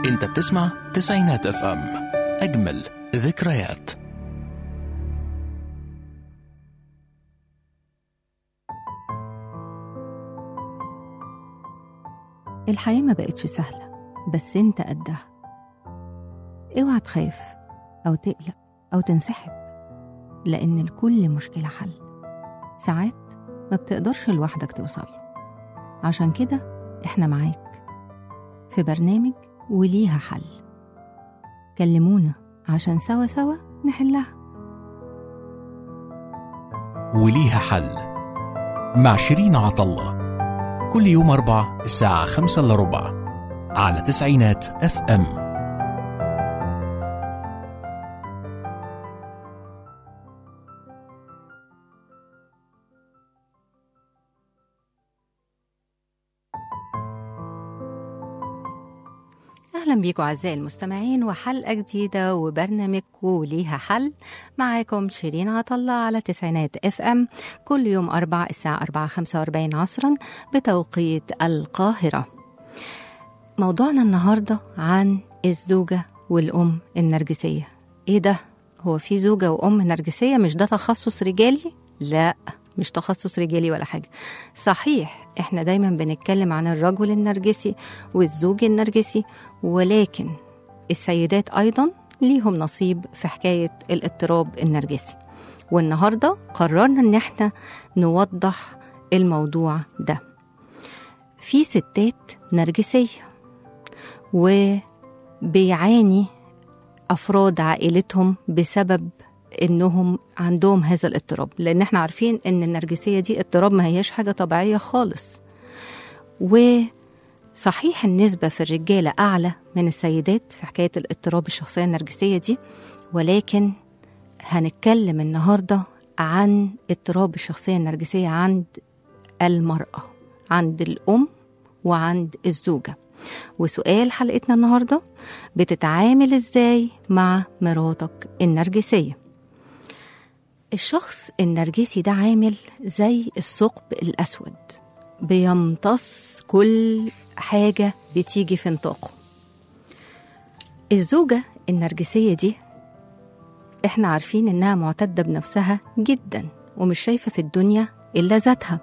انت بتسمع تسعينات اف ام اجمل ذكريات الحياة ما بقتش سهلة بس انت قدها اوعى تخاف أو تقلق أو تنسحب لأن لكل مشكلة حل ساعات ما بتقدرش لوحدك توصل عشان كده احنا معاك في برنامج وليها حل كلمونا عشان سوا سوا نحلها وليها حل مع شيرين عطلة كل يوم أربع الساعة خمسة إلا ربع على تسعينات اف ام أهلا بيكم أعزائي المستمعين وحلقة جديدة وبرنامجكم وليها حل معاكم شيرين عطلة على تسعينات اف ام كل يوم أربع الساعة أربعة خمسة وأربعين عصرا بتوقيت القاهرة موضوعنا النهاردة عن الزوجة والأم النرجسية إيه ده؟ هو في زوجة وأم نرجسية مش ده تخصص رجالي؟ لا مش تخصص رجالي ولا حاجة صحيح احنا دايما بنتكلم عن الرجل النرجسي والزوج النرجسي ولكن السيدات أيضا ليهم نصيب في حكاية الاضطراب النرجسي والنهاردة قررنا ان احنا نوضح الموضوع ده في ستات نرجسية وبيعاني أفراد عائلتهم بسبب انهم عندهم هذا الاضطراب لان احنا عارفين ان النرجسيه دي اضطراب ما هياش حاجه طبيعيه خالص وصحيح النسبه في الرجاله اعلى من السيدات في حكايه الاضطراب الشخصيه النرجسيه دي ولكن هنتكلم النهارده عن اضطراب الشخصيه النرجسيه عند المراه عند الام وعند الزوجه وسؤال حلقتنا النهارده بتتعامل ازاي مع مراتك النرجسيه الشخص النرجسي ده عامل زي الثقب الأسود بيمتص كل حاجة بتيجي في نطاقه الزوجة النرجسية دي احنا عارفين انها معتدة بنفسها جدا ومش شايفة في الدنيا إلا ذاتها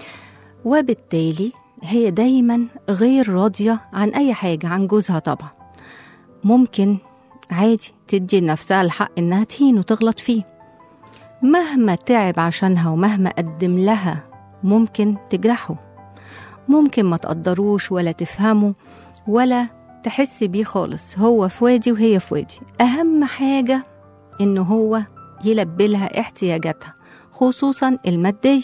وبالتالي هي دايما غير راضية عن أي حاجة عن جوزها طبعا ممكن عادي تدي لنفسها الحق إنها تهين وتغلط فيه مهما تعب عشانها ومهما قدم لها ممكن تجرحه ممكن ما تقدروش ولا تفهمه ولا تحس بيه خالص هو في وادي وهي في وادي أهم حاجة إنه هو يلبي لها احتياجاتها خصوصا المادية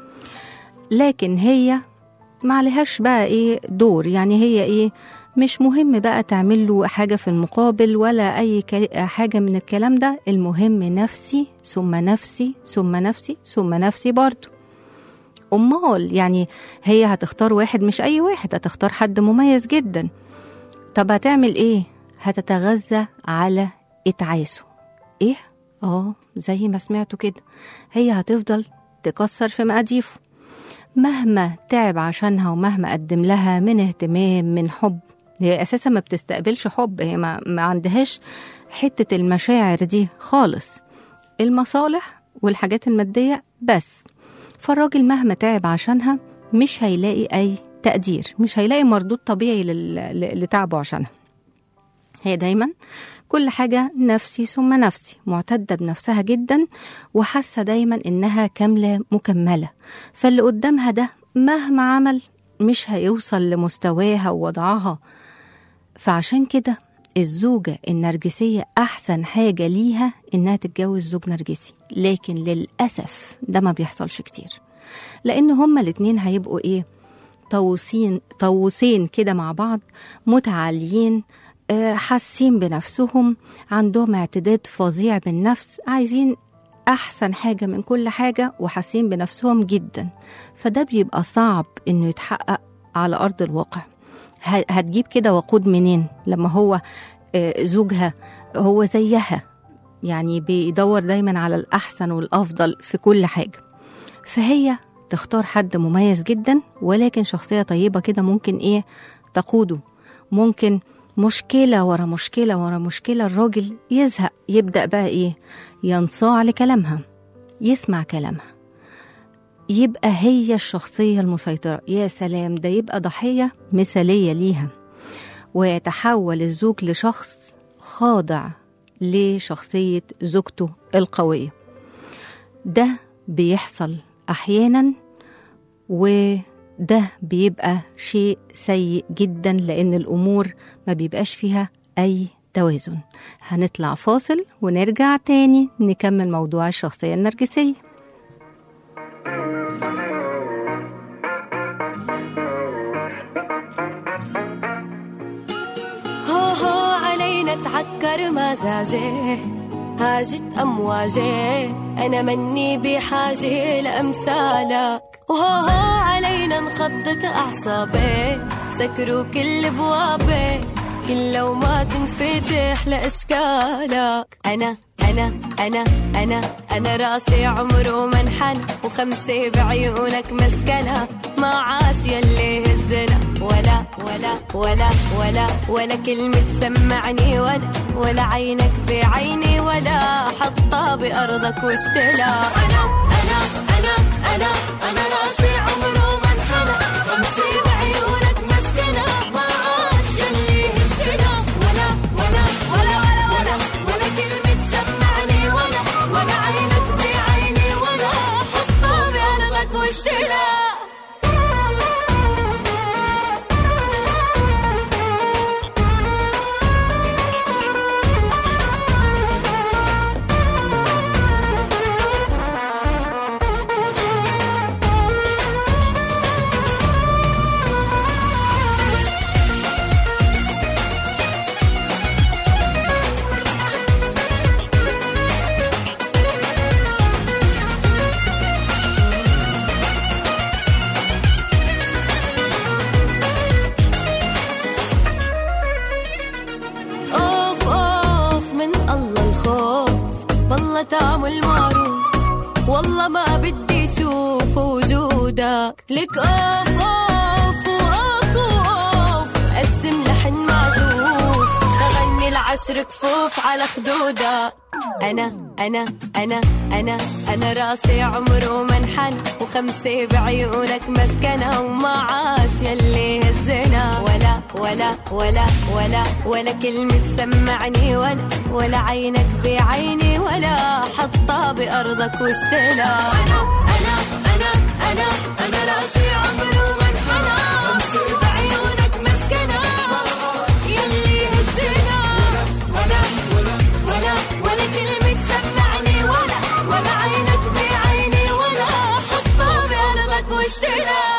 لكن هي معلهاش بقى ايه دور يعني هي ايه مش مهم بقى تعمل له حاجة في المقابل ولا أي حاجة من الكلام ده المهم نفسي ثم نفسي ثم نفسي ثم نفسي برضو أمال يعني هي هتختار واحد مش أي واحد هتختار حد مميز جدا طب هتعمل إيه؟ هتتغذى على إتعاسه إيه؟ آه زي ما سمعتوا كده هي هتفضل تكسر في مقاديفه مهما تعب عشانها ومهما قدم لها من اهتمام من حب هي اساسا ما بتستقبلش حب هي ما, ما عندهاش حته المشاعر دي خالص المصالح والحاجات الماديه بس فالراجل مهما تعب عشانها مش هيلاقي اي تقدير مش هيلاقي مردود طبيعي لتعبه عشانها هي دايما كل حاجة نفسي ثم نفسي معتدة بنفسها جدا وحاسة دايما إنها كاملة مكملة فاللي قدامها ده مهما عمل مش هيوصل لمستواها ووضعها فعشان كده الزوجة النرجسية أحسن حاجة ليها إنها تتجوز زوج نرجسي لكن للأسف ده ما بيحصلش كتير لأن هما الاتنين هيبقوا إيه طوسين طوسين كده مع بعض متعاليين حاسين بنفسهم عندهم اعتداد فظيع بالنفس عايزين احسن حاجه من كل حاجه وحاسين بنفسهم جدا فده بيبقى صعب انه يتحقق على ارض الواقع هتجيب كده وقود منين لما هو زوجها هو زيها يعني بيدور دايما على الاحسن والافضل في كل حاجه فهي تختار حد مميز جدا ولكن شخصيه طيبه كده ممكن ايه تقوده ممكن مشكلة ورا مشكلة ورا مشكلة الراجل يزهق يبدأ بقى إيه ينصاع لكلامها يسمع كلامها يبقى هي الشخصية المسيطرة يا سلام ده يبقى ضحية مثالية ليها ويتحول الزوج لشخص خاضع لشخصية زوجته القوية ده بيحصل أحيانا وده بيبقى شيء سيء جدا لأن الأمور ما بيبقاش فيها أي توازن هنطلع فاصل ونرجع تاني نكمل موضوع الشخصية النرجسية هو هو علينا تعكر مزاجي هاجت أمواجي أنا مني بحاجة لأمثالك وهو هو علينا انخضت أعصابي سكروا كل بوابي كل لو ما تنفتح لأشكالك أنا أنا أنا أنا أنا راسي عمره ما انحنى وخمسة بعيونك مسكنة ما عاش يلي هزنا ولا ولا ولا ولا ولا كلمة سمعني ولا ولا عينك بعيني ولا حطها بأرضك واشتلا أنا أنا أنا أنا أنا راسي عمره ما انحنى خمسة بعيونك مسكنة ما عاش يلي هزنا ولا ولا ولا ولا ولا ولا كلمة سمعني ولا ولا عينك بعيني ولا حطها بأرضك واشتلا اوف اوف من الله الخوف والله تعمل معروف والله ما بدي اشوف وجودك لك اوف اوف واوف واوف قسم لحن معزوف تغني العشر كفوف على خدودك انا انا انا انا انا راسي عمره ما انحنى وخمسه بعيونك مسكنه وما عاش يلي هزنا ولا ولا ولا ولا ولا كلمة سمعني ولا ولا عينك بعيني ولا حطها بأرضك واشتلا أنا أنا أنا أنا أنا راسي عمره ما انحنى خمسة بعيونك مسكنة يلي هزنا ولا ولا ولا كلمة سمعني ولا ولا عينك بعيني ولا حطها بأرضك واشتلا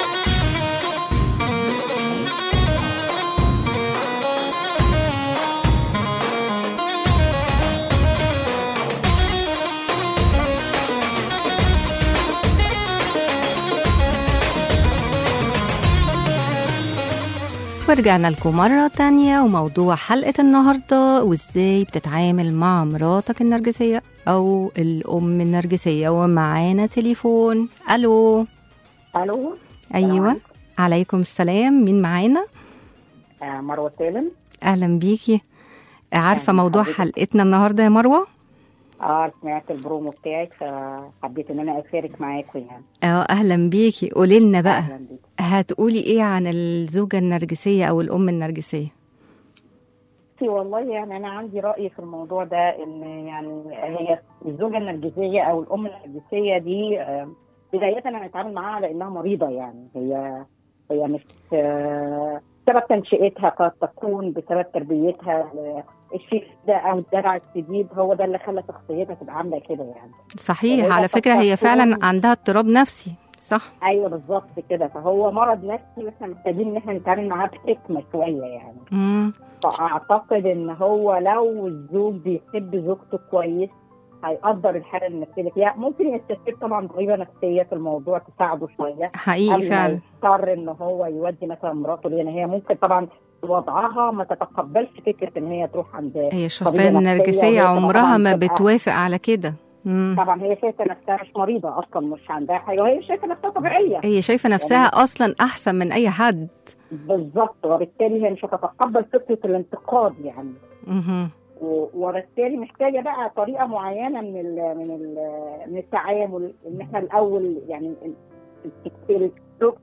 ورجعنا لكم مرة تانية وموضوع حلقة النهاردة وازاي بتتعامل مع مراتك النرجسية أو الأم النرجسية ومعانا تليفون ألو الو أيوة عليكم. عليكم السلام مين معانا آه مروه سالم أهلا بيكي عارفة أهلاً موضوع بحضرتك. حلقتنا النهاردة يا مروة اه سمعت البرومو بتاعك فحبيت ان انا اشارك معاكم يعني اه أهلا بيكي قولي لنا بقى اهلا بيك هتقولي إيه عن الزوجة النرجسية أو الأم النرجسية بصي والله يعني انا عندي راي في الموضوع ده ان يعني هي الزوجه النرجسيه او الام النرجسيه دي آه، بدايه انا هنتعامل معاها على انها مريضه يعني هي هي مش آه، بسبب تنشئتها قد تكون بسبب تربيتها الشيء ده او الدلع الشديد هو ده اللي خلى شخصيتها تبقى عامله كده يعني صحيح هي على قد فكرة هي فعلا تكون- عندها اضطراب نفسي صح ايوه بالظبط كده فهو مرض نفسي واحنا محتاجين ان احنا نتعامل معاه بحكمه شويه يعني مم. فاعتقد ان هو لو الزوج بيحب زوجته كويس هيقدر الحاله النفسيه اللي فيها ممكن يستشير طبعا طبيبه نفسيه في الموضوع تساعده شويه حقيقي قبل ما فعلا يضطر ان هو يودي مثلا مراته لان هي ممكن طبعا وضعها ما تتقبلش فكره ان هي تروح عند هي الشخصية طبيبة نفسية النرجسية وهي عمرها طبعاً ما تبقى- بتوافق على كده مم. طبعا هي شايفه نفسها مش مريضه اصلا مش عندها حاجه وهي شايفه نفسها طبيعيه هي شايفة نفسها أصلا أحسن من أي حد بالظبط وبالتالي هي مش هتتقبل فكره الانتقاد يعني مهم. و- وبالتالي محتاجه بقى طريقه معينه من ال من ال من التعامل ان احنا الاول يعني ال- ال- ال-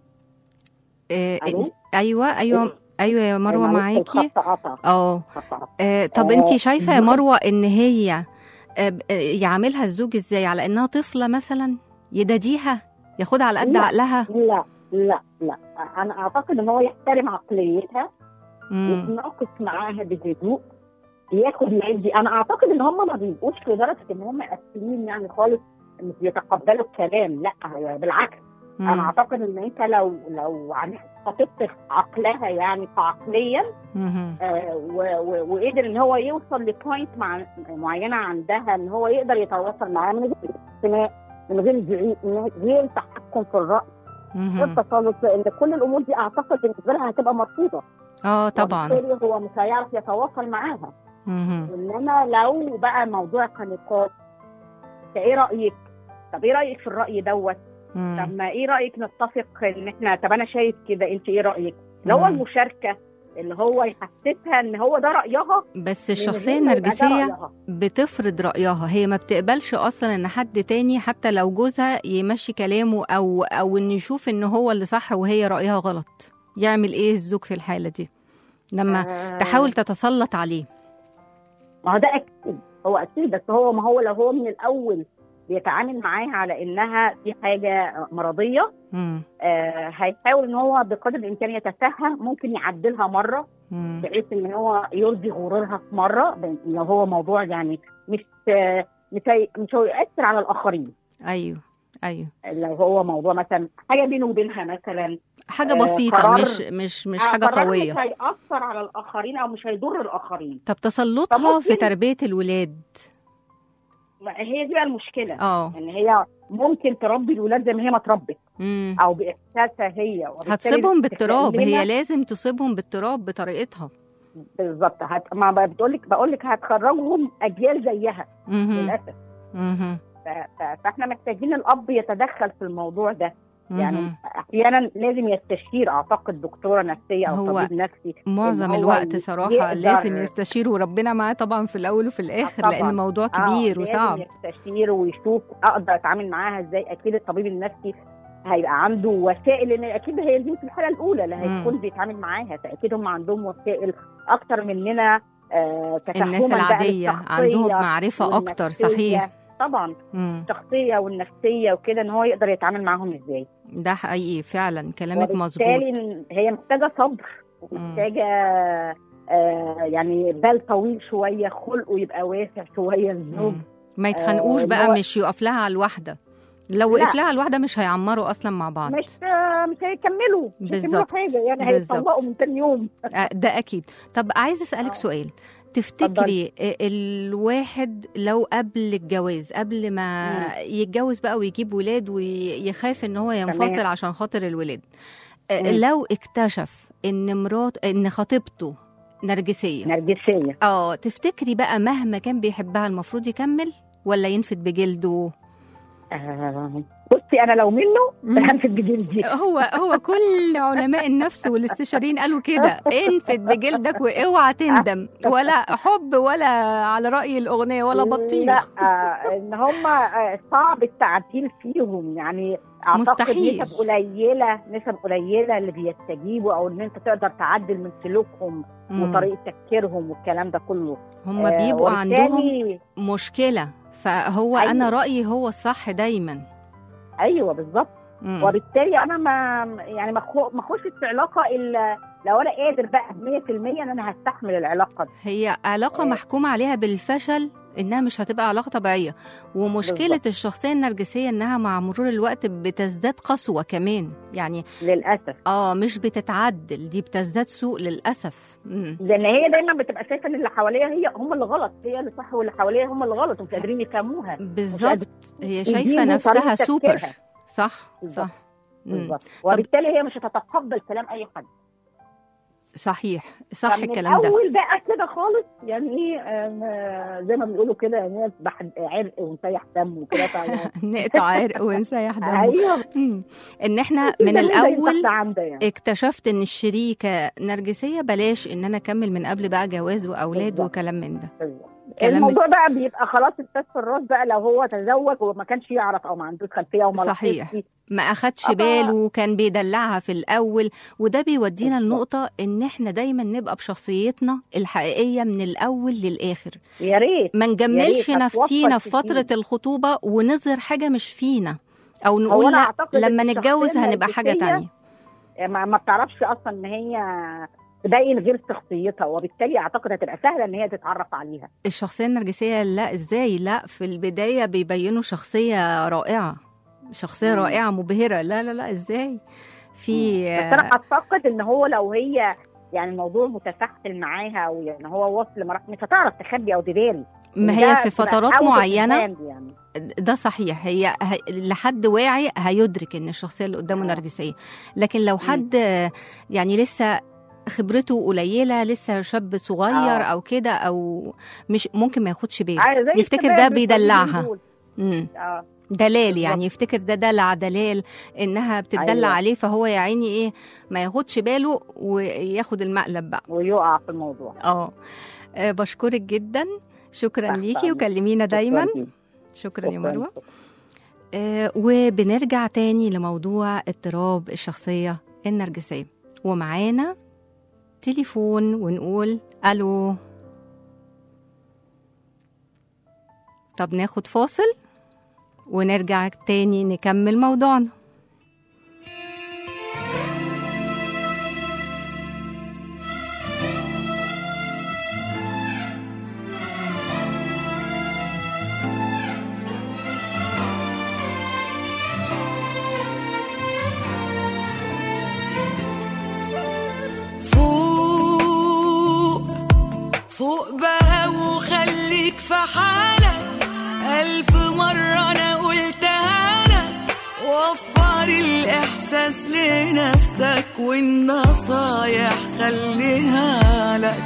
آه، ألو؟ ايوه ايوه ايوه يا مروه معلش معاكي الخط قطع اه الخط قطع. آه، طب آه، انت شايفه يا مم. مروه ان هي آه، ب- آه، يعاملها الزوج ازاي على انها طفله مثلا يداديها ياخدها على قد لا. عقلها لا لا لا انا اعتقد ان هو يحترم عقليتها مم. يتناقش معاها بهدوء ياخد يعدي انا اعتقد ان هم ما بيبقوش في درجه ان هم قاسيين يعني خالص مش بيتقبلوا الكلام لا هو بالعكس انا مم. اعتقد ان انت لو لو عن- خطبت عقلها يعني كعقليا مهم. آه و- و- وقدر ان هو يوصل لبوينت مع معينه عندها ان هو يقدر يتواصل معاها من غير استماع من غير زعيق من غير تحكم في الراي مهم. غير تسلط لان كل الامور دي اعتقد بالنسبه لها هتبقى مرفوضه اه طبعا وبالتالي هو مش هيعرف يتواصل معاها مهم. انما لو بقى موضوع كنقاش ايه رايك طب ايه رايك في الراي دوت طب مم. ما ايه رايك نتفق ان احنا طب انا شايف كده انت ايه رايك اللي هو مم. المشاركه اللي هو يحسسها ان هو ده رايها بس من الشخصيه غير ما يبقى ده النرجسيه رأيها. بتفرض رأيها هي ما بتقبلش أصلا إن حد تاني حتى لو جوزها يمشي كلامه أو أو إنه يشوف إن هو اللي صح وهي رأيها غلط يعمل إيه الزوج في الحالة دي لما آه، تحاول تتسلط عليه ما هو ده اكيد هو اكيد بس هو ما هو لو هو من الاول بيتعامل معاها على انها دي حاجه مرضيه مم. آه هيحاول ان هو بقدر الامكان يتفهم ممكن يعدلها مره مم. بحيث ان هو يرضي غرورها في مره ب- لو هو موضوع يعني مش آه، مش هي- مش هيأثر على الاخرين أيوه أيوه لو هو موضوع مثلا حاجه بينه وبينها مثلا حاجة آه، بسيطة قرار- مش مش مش آه، حاجة قرار قوية مش هيأثر على الاخرين او مش هيضر الاخرين طب تسلطها في فممكن- تربية الولاد ما هي دي بقى المشكله اه ان هي ممكن تربي الولاد زي ما هي ما اتربت مم. او باحساسها هي وبالتالي هتصيبهم بالتراب تخلينا- هي لازم تصيبهم بالتراب بطريقتها بالظبط هت... ما بتقول لك بقول لك هتخرجهم اجيال زيها مهم. للاسف مهم. ف... ف... فاحنا محتاجين الاب يتدخل في الموضوع ده يعني مهم. احيانا لازم يستشير اعتقد دكتوره نفسيه او هو طبيب نفسي معظم إن هو الوقت ي- صراحة يقدر- لازم يستشير وربنا معاه طبعا في الأول وفي الآخر طبعاً. لأن موضوع آه، كبير لازم وصعب يستشير ويشوف اقدر اتعامل معاها ازاي اكيد الطبيب النفسي هيبقى عنده وسائل ان اكيد هي دي مش الحاله الاولى اللي مم. هيكون بيتعامل معاها فاكيد هم عندهم وسائل اكتر مننا آه تفهما الناس بقى العادية للشخصية عندهم معرفة أكتر والنفسية. صحيح طبعا مم. الشخصيه والنفسيه وكده ان هو يقدر يتعامل معاهم ازاي ده حقيقي فعلا كلامك مظبوط وبالتالي هي محتاجه صبر ومحتاجه آه يعني بال طويل شويه خلقه يبقى واسع شويه الزوج مم. ما يتخانقوش آه، بقى هو- مش يقف لها على الواحدة لو لا. وقف لها على الواحدة مش هيعمروا أصلا مع بعض مش آه مش هيكملوا مش هيكملوا بالظبط. حاجه يعني بالظبط. هيطلقوا من تاني يوم آه، ده أكيد طب عايز أسألك آه. سؤال تفتكري آه، الواحد لو قبل الجواز قبل ما مم. يتجوز بقى ويجيب ولاد ويخاف ان هو ينفصل تمام. عشان خاطر الولاد آه، مم. لو اكتشف ان مرات ان خطيبته نرجسيه نرجسيه اه تفتكري بقى مهما كان بيحبها المفروض يكمل ولا ينفد بجلده آه بصي انا لو منه مم. هنفد بجلدي هو هو كل علماء النفس والاستشاريين قالوا كده انفد بجلدك واوعى تندم ولا حب ولا على رأي الأغنية ولا بطيخ لا آه ان هم آه صعب التعديل فيهم يعني اعتقد مستحيل. نسب قليله نسب قليله اللي بيستجيبوا او ان انت تقدر تعدل من سلوكهم مم. وطريقه تفكيرهم والكلام ده كله هم آه، بيبقوا عندهم وبالتالي- مشكلة فهو أيوة. أنا رأيي هو الصح دايما ايوه بالظبط مم. وبالتالي انا ما يعني ما أخو- ما اخشش في علاقه الا لو انا قادر بقى 100% ان انا هستحمل العلاقه دي هي علاقة آه. محكوم عليها بالفشل إنها مش هتبقى علاقة طبيعية ومشكلة بالظبط. الشخصية النرجسية إنها مع مرور الوقت بتزداد قسوة كمان يعني للاسف آه مش بتتعدل دي بتزداد سوء للأسف مم. لان هي دايما بتبقى شايفه ان اللي حواليها هي هم اللي غلط هي اللي صح واللي حواليها هم اللي غلط ومش قادرين يفهموها بالظبط هي شايفة يدينوا نفسها طريقة سوبر تفكيرها. صح بالظبط. صح مم. بالظبط وبالتالي هي مش هتتقبل كلام اي حد صحيح صح فمن الكلام ده الاول بقى كده خالص يعني ايه آم، آه، زي ما بيقولوا كده يعني إيه، بحد عرق ونسيح دم وكده فيعني- نقطع عرق ونسيح دم ايوه مم. ان احنا من ده زي الاول الضغط عامده يعني اكتشفت ان الشريكه نرجسيه بلاش ان انا اكمل من قبل بقى جواز واولاد بالظبط. وكلام من ده بالظبط. كلام الموضوع بقى بيبقى خلاص التاس في الراس بقى لو هو تزوج وما كانش يعرف او ما عندوش خلفيه وما صحيح. لاحظش. ما اخدش آه. باله وكان بيدلعها في الاول وده بيودينا لنقطه ان احنا دايما نبقى بشخصيتنا الحقيقيه من الاول للاخر يا ريت ما نجملش ريت نفسينا هتوفر في فتره كتير. الخطوبه ونظهر حاجه مش فينا او هو نقول أنا لا أعتقد لما إن نتجوز الشخصية هنبقى حاجه النرجسية تانية ما, ما بتعرفش اصلا ان هي تبين غير شخصيتها وبالتالي اعتقد هتبقى سهله ان هي تتعرف عليها الشخصيه النرجسيه لا ازاي لا في البدايه بيبينوا شخصيه رائعه شخصيه مم. رائعه مبهره لا لا لا ازاي في بس انا اعتقد ان هو لو هي يعني الموضوع متسحل معاها او يعني هو وصل لمرحله مش هتعرف تخبي او تداري ما وده هي في بتبقى فترات out of معينه hand يعني ده صحيح هي ه- لحد واعي هيدرك ان الشخصيه اللي قدامه آه. نرجسيه لكن لو حد آه، يعني لسه خبرته قليله لسه شاب صغير آه. او كده او مش ممكن ما ياخدش باله آه، زي يفتكر الشباب ده الفاضيين بيدلعها دول. مم. اه دلال يعني يفتكر ده دلع دلال انها بتدلع أيوة. عليه فهو يا عيني ايه ما ياخدش باله وياخد المقلب بقى ويقع في الموضوع اه آه، بشكرك جدا شكرا تحت ليكي أمرك. وكلمينا دايما شكراً ليك. شكرا يا شكراً. مروه آه، وبنرجع تاني لموضوع اضطراب الشخصية النرجسية ومعانا تليفون ونقول ألو طب ناخد فاصل ونرجع تاني نكمل موضوعنا فوق فوق بقى وخليك في حالك ألف مرة أنا قلتها لك وفر الإحساس لنفسك والنصايح خليها لك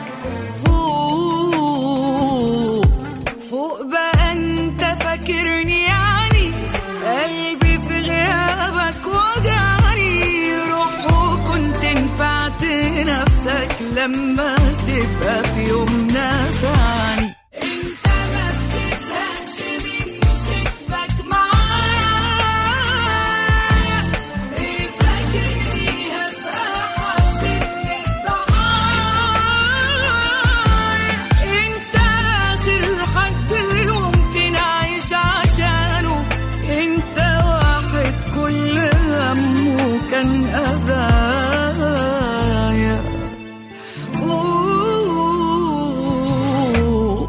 فوق فوق بقى أنت فاكرني يعني قلبي في غيابك وجعني روح وكنت نفعت نفسك لما تبقى في يوم نافعني انت ما بتزهقش من كتبك معايا ايه فاكرني هبقى حبيبني الضحايا انت اخر حد ممكن اعيش عشانه انت واحد كل همه كان اذايا فوق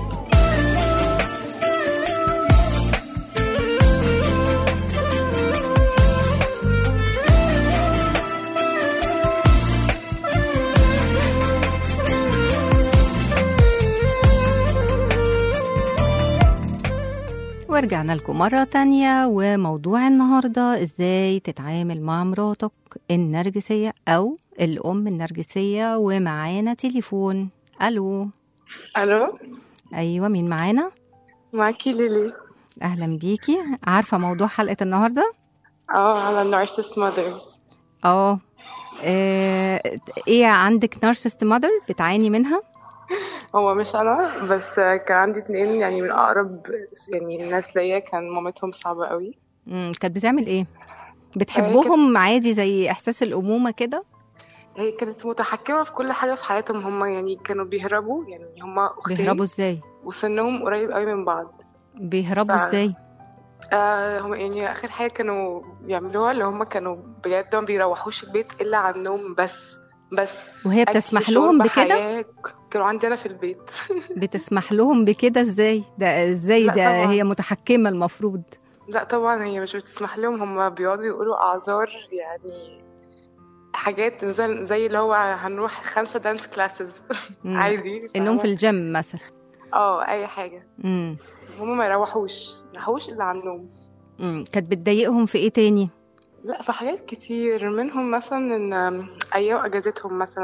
ورجعنا لكم مرة تانية وموضوع النهاردة ازاي تتعامل مع مراتك النرجسية أو الأم النرجسية ومعانا تليفون ألو الو أيوة مين معانا؟ معاكي ليلي أهلا بيكي عارفة موضوع حلقة النهاردة؟ اه على النارسيس ماذرز اه آه، ايه عندك نارسست ماذر بتعاني منها؟ هو مش انا بس كان عندي اتنين يعني من اقرب يعني الناس ليا كان مامتهم صعبة قوي مم، كانت بتعمل ايه؟ بتحبهم عادي زي احساس الامومه كده؟ هي كانت متحكمة في كل حاجة في حياتهم هما يعني كانوا بيهربوا يعني هما اختين بيهربوا ازاي؟ وسنهم قريب قوي من بعض بيهربوا ف- ازاي؟ آه هم يعني اخر حاجة كانوا بيعملوها اللي هما كانوا بجد ما بيروحوش البيت الا على النوم بس بس وهي أكل، بتسمح شرب، لهم بكده؟ حياة كانوا عندي انا في البيت بتسمح لهم بكده ازاي؟ ده ازاي لا ده طبعاً. هي متحكمه المفروض لا طبعا هي مش بتسمح لهم هم بيقعدوا يقولوا اعذار يعني حاجات زي, زي اللي هو هنروح خمسة دانس كلاسز مم. عادي النوم في فاهمة؟ الجيم مثلا اه اي حاجة مم. هم ما يروحوش ما يروحوش الا على النوم مم. كانت بتضايقهم في ايه تاني؟ لا في حاجات كتير منهم مثلا ان ايام اجازتهم مثلا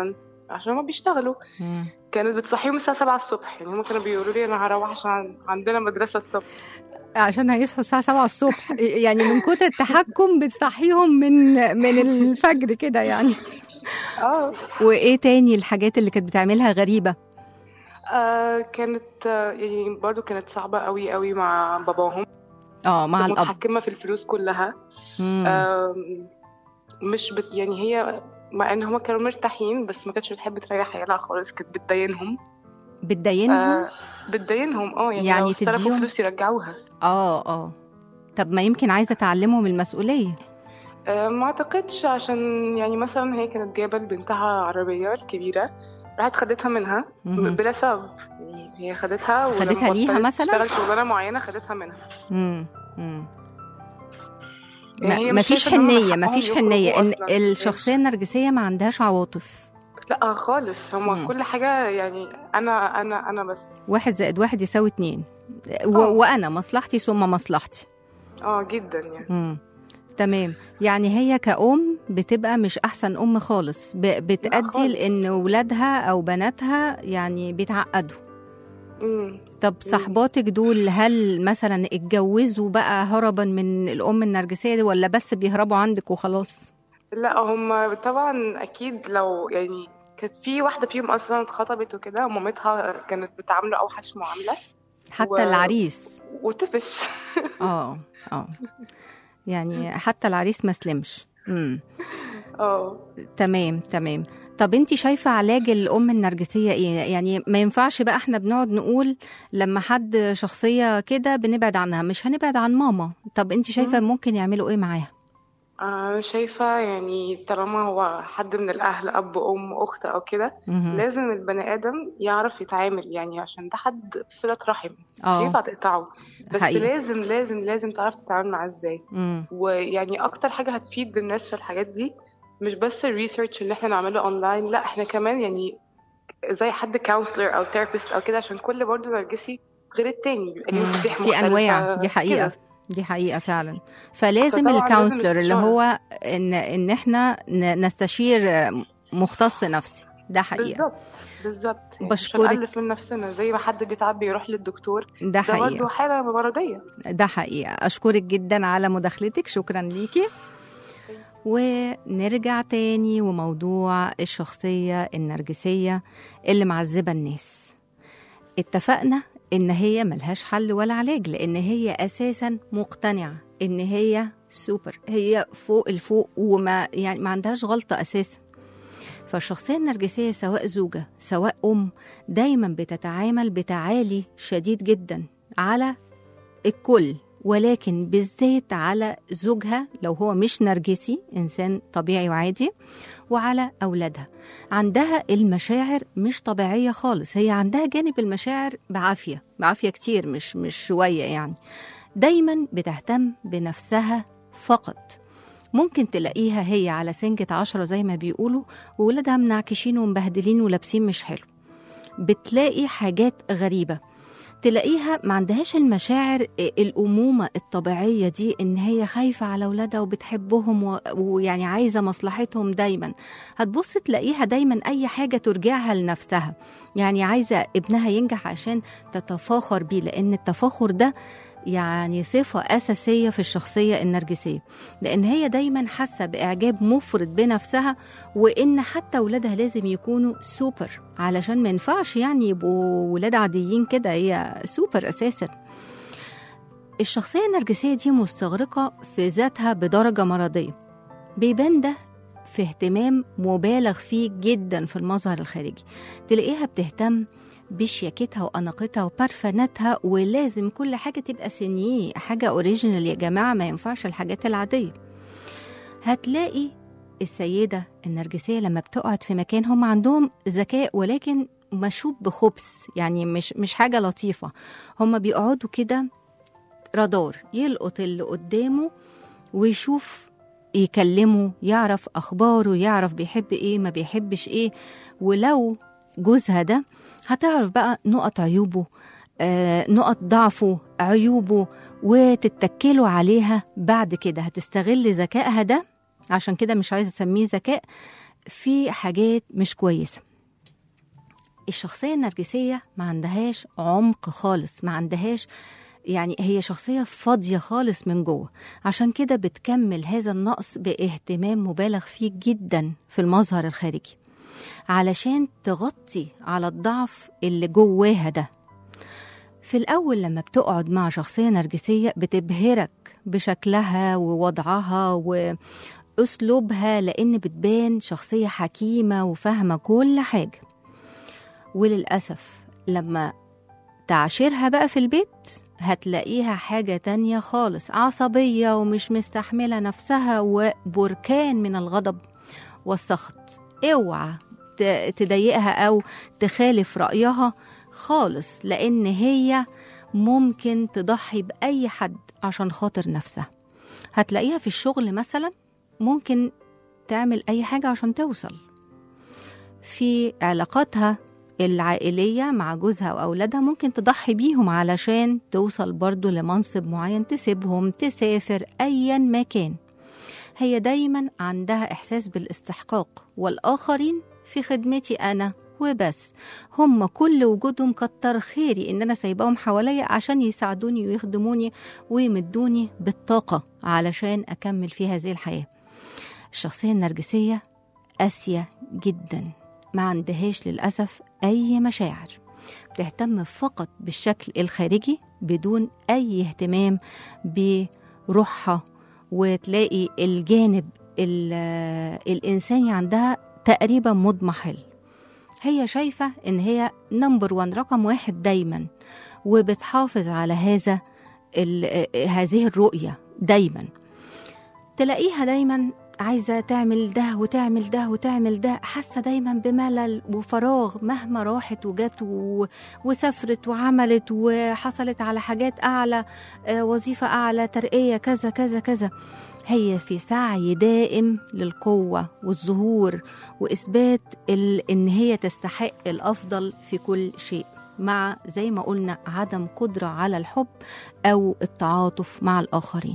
عشان هما بيشتغلوا مم. كانت بتصحيهم الساعه 7 الصبح يعني هما كانوا بيقولوا لي انا هروح عشان عندنا مدرسه الصبح عشان هيصحوا الساعة 7 الصبح يعني من كتر التحكم بتصحيهم من من الفجر كده يعني اه وايه تاني الحاجات اللي كانت بتعملها غريبة آه، كانت آه، يعني برضو كانت صعبة قوي قوي مع باباهم اه مع كانت الأب متحكمة في الفلوس كلها مم. آم، مش بت يعني هي مع ان هما كانوا مرتاحين بس ما كانتش بتحب تريح عيالها خالص كانت بتدينهم بتدينهم آه بتدينهم اه يعني, يعني لو استلفوا تديهم- فلوس يرجعوها اه اه طب ما يمكن عايزة تعلمهم المسؤولية آه ما اعتقدش عشان يعني مثلا هي كانت جايبة لبنتها عربية الكبيرة راحت خدتها منها مهم. بلا سبب يعني هي خدتها ولما خدتها ليها بطلت مثلاً؟ تشتغل شغلانة معينة خدتها منها مم. مم. يعني هي ما مش فيش شايفة إن هم حنية ما حقهم فيش يخرجوا حنية إن أصلاً. الشخصية النرجسية ما عندهاش عواطف لا خالص هما مم. كل حاجة يعني أنا أنا أنا بس واحد زائد واحد يساوي اتنين و... آه. وأنا مصلحتي ثم مصلحتي اه جدا يعني مم. تمام يعني هي كأم بتبقى مش أحسن أم خالص ب... بتأدي خالص. لأن ولادها أو بناتها يعني بيتعقدوا مم. طب صحباتك دول هل مثلا اتجوزوا بقى هربا من الأم النرجسية دي ولا بس بيهربوا عندك وخلاص؟ لا هما طبعا أكيد لو يعني كانت في واحدة فيهم أصلا اتخطبت وكده ومامتها كانت بتعامله أوحش معاملة حتى و- العريس وتفش اه اه يعني حتى العريس ما سلمش امم اه تمام تمام طب انت شايفه علاج الام النرجسيه ايه يعني ما ينفعش بقى احنا بنقعد نقول لما حد شخصيه كده بنبعد عنها مش هنبعد عن ماما طب انت شايفه ممكن يعملوا ايه معاها أنا شايفة يعني طالما هو حد من الأهل أب أم أخت أو كده مهم. لازم البني آدم يعرف يتعامل يعني عشان ده حد صلة رحم مش اه ينفع تقطعه بس حقيقي. لازم لازم لازم تعرف تتعامل معاه ازاي مم. ويعني اكتر حاجه هتفيد الناس في الحاجات دي مش بس الريسيرش اللي احنا نعمله اونلاين لا احنا كمان يعني زي حد كونسلر او ثيرابيست او كده عشان كل برضه نرجسي غير التاني بيبقى ليه مم. مفاتيح في مختلفة انواع دي حقيقه كده. دي حقيقه فعلا فلازم فطبعاً لازم الكونسلر اللي استشارة. هو ان ان احنا ن- نستشير مختص نفسي ده حقيقه بالظبط بالظبط يعني مش بشكرك. هنألف من نفسنا زي ما حد بيتعب بيروح للدكتور ده ده حقيقه برضه حاله مرضيه ده حقيقة أشكرك جدا على مداخلتك شكرا ليكي ونرجع تاني وموضوع الشخصية النرجسية اللي معذبة الناس اتفقنا إن هي ملهاش حل ولا علاج لأن هي أساسا مقتنعة إن هي سوبر هي فوق الفوق وما يعني ما عندهاش غلطة أساسا فالشخصية النرجسية سواء زوجة سواء أم دايما بتتعامل بتعالي شديد جدا على الكل ولكن بالذات على زوجها لو هو مش نرجسي انسان طبيعي وعادي وعلى اولادها عندها المشاعر مش طبيعيه خالص هي عندها جانب المشاعر بعافيه بعافيه كتير مش مش شويه يعني دايما بتهتم بنفسها فقط ممكن تلاقيها هي على سنجة عشرة زي ما بيقولوا وولادها منعكشين ومبهدلين ولابسين مش حلو بتلاقي حاجات غريبة تلاقيها ما عندهاش المشاعر الأمومة الطبيعية دي إن هي خايفة على أولادها وبتحبهم و- ويعني عايزة مصلحتهم دايما هتبص تلاقيها دايما أي حاجة ترجعها لنفسها يعني عايزة ابنها ينجح عشان تتفاخر بيه لأن التفاخر ده يعني صفة أساسية في الشخصية النرجسية لأن هي دايما حاسة بإعجاب مفرط بنفسها وإن حتى ولادها لازم يكونوا سوبر علشان ما ينفعش يعني يبقوا ولاد عاديين كده هي سوبر أساسا الشخصية النرجسية دي مستغرقة في ذاتها بدرجة مرضية بيبان ده في اهتمام مبالغ فيه جدا في المظهر الخارجي تلاقيها بتهتم بشياكتها وأناقتها وبرفاناتها ولازم كل حاجة تبقى سينيه حاجة أوريجينال يا جماعة ما ينفعش الحاجات العادية هتلاقي السيدة النرجسية لما بتقعد في مكان هم عندهم ذكاء ولكن مشوب بخبث يعني مش مش حاجة لطيفة هم بيقعدوا كده رادار يلقط اللي قدامه ويشوف يكلمه يعرف أخباره يعرف بيحب إيه ما بيحبش إيه ولو جوزها ده هتعرف بقى نقط عيوبه آه، نقط ضعفه عيوبه وتتكلوا عليها بعد كده هتستغل ذكائها ده عشان كده مش عايزه اسميه ذكاء في حاجات مش كويسه الشخصية النرجسية ما عندهاش عمق خالص ما عندهاش يعني هي شخصية فاضية خالص من جوه عشان كده بتكمل هذا النقص باهتمام مبالغ فيه جدا في المظهر الخارجي علشان تغطي على الضعف اللي جواها ده في الأول لما بتقعد مع شخصية نرجسية بتبهرك بشكلها ووضعها وأسلوبها لأن بتبان شخصية حكيمة وفاهمة كل حاجة وللأسف لما تعاشرها بقى في البيت هتلاقيها حاجة تانية خالص عصبية ومش مستحملة نفسها وبركان من الغضب والسخط اوعى ت- تضايقها أو تخالف رأيها خالص لأن هي ممكن تضحي بأي حد عشان خاطر نفسها هتلاقيها في الشغل مثلا ممكن تعمل أي حاجة عشان توصل في علاقاتها العائلية مع جوزها وأولادها ممكن تضحي بيهم علشان توصل برضو لمنصب معين تسيبهم تسافر أيا ما كان هي دايما عندها إحساس بالاستحقاق والآخرين في خدمتي أنا وبس هم كل وجودهم كتر خيري إن أنا سايباهم حواليا عشان يساعدوني ويخدموني ويمدوني بالطاقة علشان أكمل في هذه الحياة الشخصية النرجسية قاسية جدا ما عندهاش للأسف أي مشاعر بتهتم فقط بالشكل الخارجي بدون أي اهتمام بروحها وتلاقي الجانب ال- الإنساني عندها تقريبا مضمحل هي شايفة إن هي نمبر وان رقم واحد دايما وبتحافظ على هذا ال- هذه الرؤية دايما تلاقيها دايما عايزة تعمل ده وتعمل ده وتعمل ده حاسة دايما بملل وفراغ مهما راحت وجت و... وسافرت وعملت وحصلت على حاجات أعلى آه، وظيفة أعلى ترقية كذا كذا كذا هي في سعي دائم للقوة والظهور وإثبات ال... إن هي تستحق الأفضل في كل شيء مع زي ما قلنا عدم قدرة على الحب أو التعاطف مع الآخرين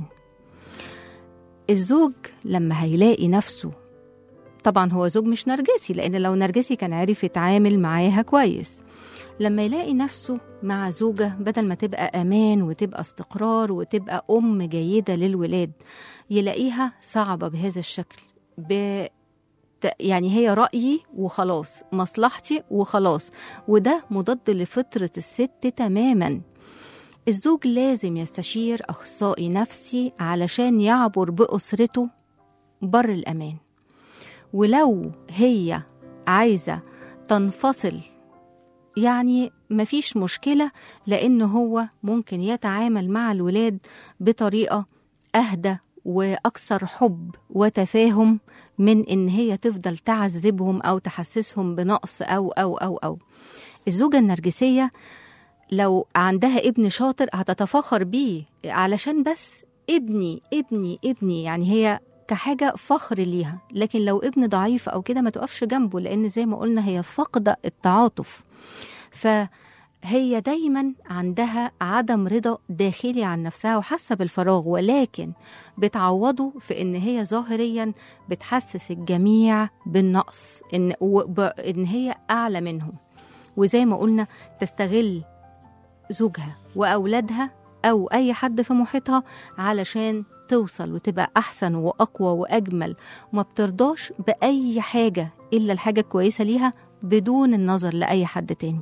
الزوج لما هيلاقي نفسه طبعا هو زوج مش نرجسي لأن لو نرجسي كان عارف يتعامل معاها كويس لما يلاقي نفسه مع زوجة بدل ما تبقى أمان وتبقى استقرار وتبقى أم جيدة للولاد يلاقيها صعبة بهذا الشكل ب... ت- يعني هي رأيي وخلاص مصلحتي وخلاص وده مضاد لفطرة الست تماما الزوج لازم يستشير أخصائي نفسي علشان يعبر بأسرته بر الأمان ولو هي عايزة تنفصل يعني مفيش مشكلة لأن هو ممكن يتعامل مع الولاد بطريقة أهدى وأكثر حب وتفاهم من إن هي تفضل تعذبهم أو تحسسهم بنقص أو أو أو أو الزوجة النرجسية لو عندها ابن شاطر هتتفاخر بيه علشان بس ابني ابني ابني يعني هي كحاجة فخر ليها لكن لو ابن ضعيف أو كده ما تقفش جنبه لأن زي ما قلنا هي فاقدة التعاطف فهي دايما عندها عدم رضا داخلي عن نفسها وحاسة بالفراغ ولكن بتعوضه في إن هي ظاهريا بتحسس الجميع بالنقص إن, وب- إن هي أعلى منهم وزي ما قلنا تستغل زوجها وأولادها أو أي حد في محيطها علشان توصل وتبقى أحسن وأقوى وأجمل وما بترضاش بأي حاجة إلا الحاجة الكويسة ليها بدون النظر لأي حد تاني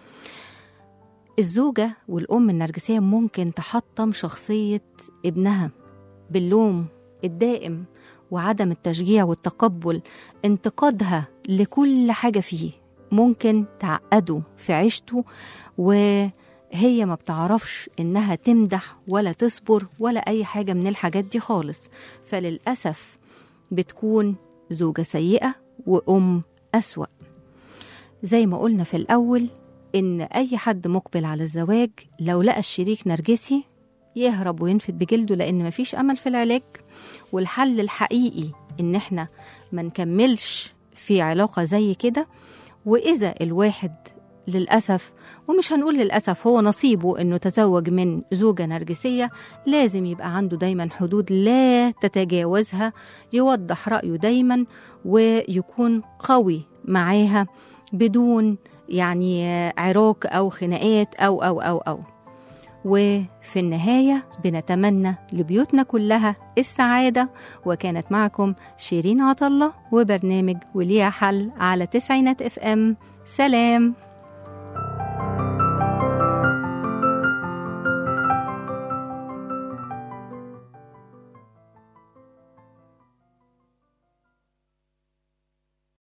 الزوجة والأم النرجسية ممكن تحطم شخصية ابنها باللوم الدائم وعدم التشجيع والتقبل انتقادها لكل حاجة فيه ممكن تعقده في عيشته وهي ما بتعرفش إنها تمدح ولا تصبر ولا أي حاجة من الحاجات دي خالص فللأسف بتكون زوجة سيئة وأم أسوأ زي ما قلنا في الأول إن أي حد مقبل على الزواج لو لقى الشريك نرجسي يهرب وينفد بجلده لأن مفيش أمل في العلاج والحل الحقيقي إن إحنا ما نكملش في علاقة زي كده وإذا الواحد للأسف ومش هنقول للأسف هو نصيبه إنه تزوج من زوجة نرجسية لازم يبقى عنده دايما حدود لا تتجاوزها يوضح رأيه دايما ويكون قوي معاها بدون يعني عراك أو خناقات أو أو أو أو وفي النهاية بنتمنى لبيوتنا كلها السعادة وكانت معكم شيرين عطلة وبرنامج وليها حل على تسعينات اف ام سلام